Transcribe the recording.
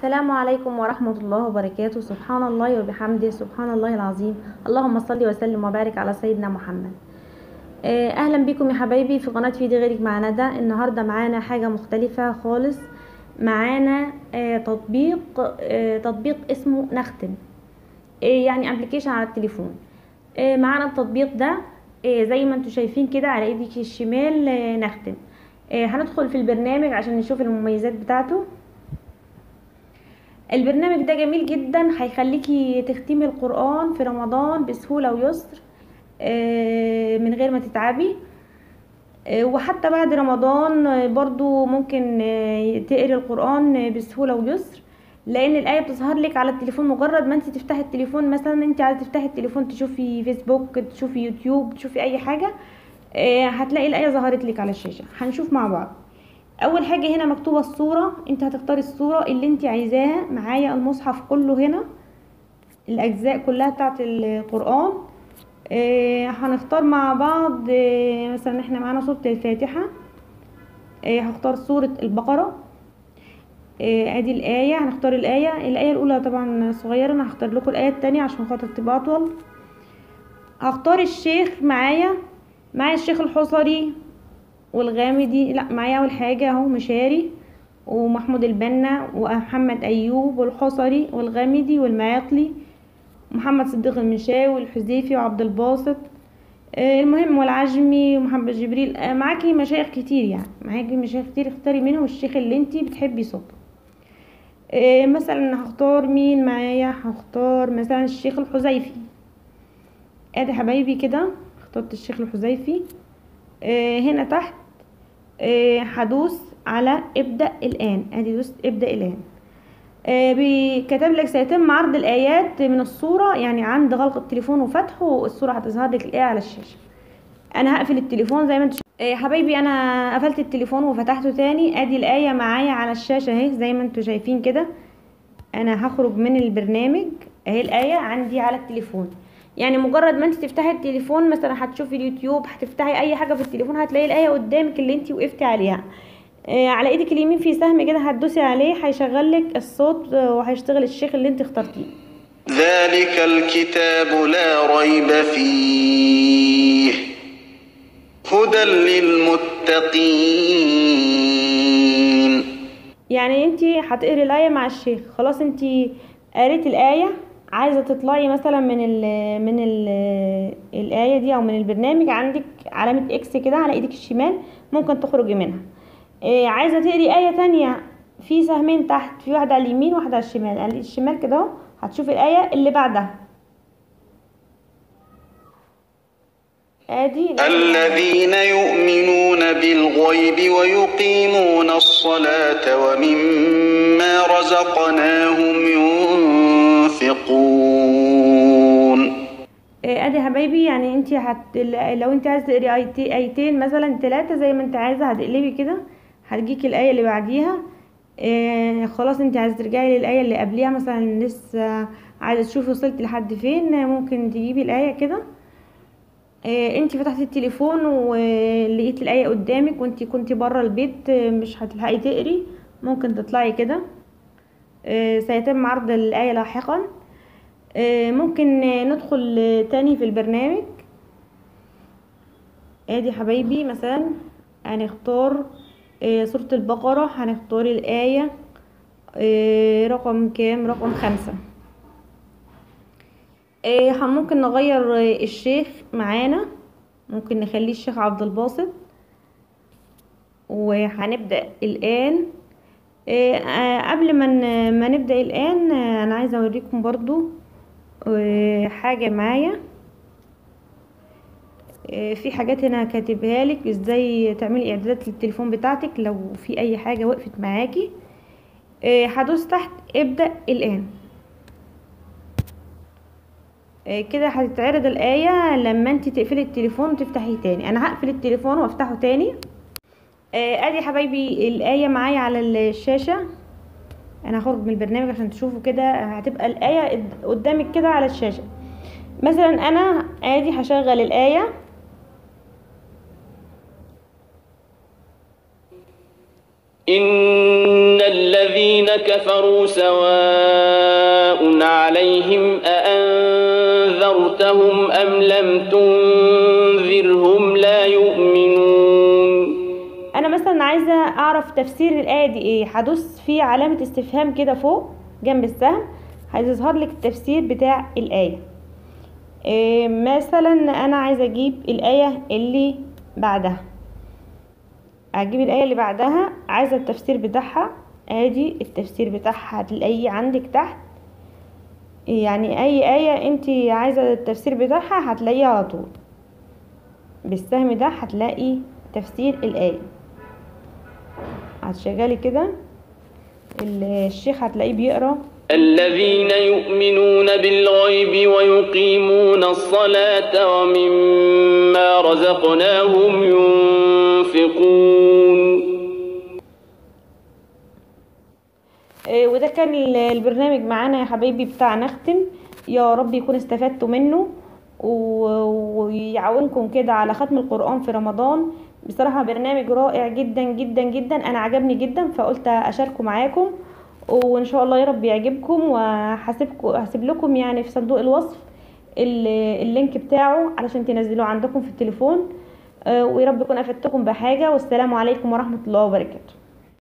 السلام عليكم ورحمة الله وبركاته سبحان الله وبحمده سبحان الله العظيم اللهم صل وسلم وبارك على سيدنا محمد آه، اهلا بكم يا حبايبي في قناة فيدي غيرك مع ندى النهاردة معانا حاجة مختلفة خالص معانا آه، تطبيق آه، تطبيق اسمه نختم آه، يعني ابلكيشن على التليفون آه، معانا التطبيق ده آه، زي ما انتم شايفين كده على ايدك الشمال آه، نختم آه، هندخل في البرنامج عشان نشوف المميزات بتاعته البرنامج ده جميل جدا هيخليكي تختمي القرآن في رمضان بسهولة ويسر آه، من غير ما تتعبي آه، وحتى بعد رمضان آه، برضو ممكن آه، تقري القرآن بسهولة ويسر لان الآية بتظهر لك على التليفون مجرد ما انت تفتحي التليفون مثلا انت عايزة تفتحي التليفون تشوفي فيسبوك تشوفي يوتيوب تشوفي اي حاجة آه، هتلاقي الآية ظهرت لك على الشاشة هنشوف مع بعض اول حاجه هنا مكتوبه الصوره انت هتختاري الصوره اللي انت عايزاها معايا المصحف كله هنا الاجزاء كلها بتاعه القران آه هنختار مع بعض آه مثلا احنا معانا سوره الفاتحه آه هختار سوره البقره آه ادي الايه هنختار الايه الايه الاولى طبعا صغيره انا هختار لكم الايه التانية عشان خاطر تبقى اطول هختار الشيخ معايا معايا الشيخ الحصري والغامدي لا معايا اول حاجه اهو مشاري ومحمود البنا ومحمد ايوب والحصري والغامدي والمعاقلي محمد صديق المشاوي والحذيفي وعبد الباسط آه، المهم والعجمي ومحمد جبريل آه، معاكي مشايخ كتير يعني معاكي مشايخ كتير اختاري منهم الشيخ اللي انتي بتحبي صوته آه، مثلا هختار مين معايا هختار مثلا الشيخ الحذيفي ادي حبايبي كده اخترت الشيخ الحذيفي آه، هنا تحت آه، هدوس على ابدأ الآن ادي دوست ابدأ الآن آه، بي- كتب لك سيتم عرض الآيات من الصورة يعني عند غلق التليفون وفتحه الصورة هتظهر لك الآية على الشاشة أنا هقفل التليفون زي ما انتم آه، حبايبي أنا قفلت التليفون وفتحته تاني ادي الآية معايا على الشاشة اهي زي ما انتم شايفين كده أنا هخرج من البرنامج اهي الآية عندي على التليفون يعني مجرد ما انت تفتحي التليفون مثلا هتشوفي اليوتيوب هتفتحي اي حاجه في التليفون هتلاقي الايه قدامك اللي انت وقفتي عليها آه على ايدك اليمين في سهم كده هتدوسي عليه هيشغل لك الصوت آه، وهيشتغل الشيخ اللي انت اخترتيه ذلك الكتاب لا ريب فيه هدى للمتقين يعني انت هتقري الايه مع الشيخ خلاص انت قريت الايه عايزه تطلعي مثلا من ال من ال الايه دي او من البرنامج عندك علامه اكس كده على ايدك الشمال ممكن تخرجي منها إيه عايزه تقري ايه تانية في سهمين تحت في واحده على اليمين وواحده على الشمال على الشمال كده اهو هتشوفي الايه اللي بعدها ادي الذين يؤمنون بالغيب ويقيمون الصلاة ومما رزقناهم ينفقون إيه ادي يا حبايبي يعني انت هت... لو انت عايزه تقري ايتين ايتين مثلا ثلاثه زي ما انت عايزه هتقلبي كده هتجيكي الايه اللي بعديها إيه خلاص انت عايزه ترجعي للايه اللي قبليها مثلا لسه عايزه تشوفي وصلت لحد فين ممكن تجيبي الايه كده إيه انت فتحتي التليفون ولقيت الايه قدامك وانت كنت بره البيت آه، مش هتلحقي تقري ممكن تطلعي كده إيه سيتم عرض الايه لاحقا آه، ممكن آه، ندخل آه، تاني في البرنامج ادي حبايبي مثلا هنختار آه، سورة البقرة هنختار الآية آه، رقم كام رقم خمسة آه، هن- ممكن نغير آه، الشيخ معانا ممكن نخليه الشيخ عبد الباسط وهنبدأ الآن آه، آه، قبل ما ن- ما نبدأ الآن آه، أنا عايزة أوريكم برضو آه، حاجة معايا آه، في حاجات هنا كاتبها لك ازاي تعملي اعدادات للتليفون بتاعتك لو في اي حاجة وقفت معاكي آه، هدوس تحت ابدأ الآن آه، كده هتتعرض الآية لما انت تقفلي التليفون وتفتحيه تاني انا هقفل التليفون وافتحه تاني آه، ادي يا حبايبي الآية معايا على الشاشة انا هخرج من البرنامج عشان تشوفوا كده هتبقى الآية قد- قدامك كده على الشاشة مثلا انا ادي هشغل الآية إن الذين الذين كفروا سواء عليهم أأنذرتهم أم لم تنذرهم لا يؤمنون انا مثلا عايزه اعرف تفسير الايه دي ايه هدوس في علامه استفهام كده فوق جنب السهم هيظهر لك التفسير بتاع الايه إيه مثلا انا عايزه اجيب الايه اللي بعدها اجيب الايه اللي بعدها عايزه التفسير بتاعها ادي التفسير بتاعها هتلاقيه عندك تحت يعني اي ايه انت عايزه التفسير بتاعها هتلاقيه على طول بالسهم ده هتلاقي تفسير الايه هتشغلي كده الشيخ هتلاقيه بيقرا الذين يؤمنون بالغيب ويقيمون الصلاة ومما رزقناهم ينفقون إيه، وده كان ال- البرنامج معانا يا حبايبي بتاع نختم يا رب يكون استفدتوا منه و- ويعاونكم كده على ختم القرآن في رمضان بصراحة برنامج رائع جدا جدا جدا انا عجبني جدا فقلت اشاركه معاكم وان شاء الله يا رب يعجبكم وهسيبكم هسيب لكم يعني في صندوق الوصف ال- اللينك بتاعه علشان تنزلوه عندكم في التليفون آه، ويا رب يكون افدتكم بحاجة والسلام عليكم ورحمة الله وبركاته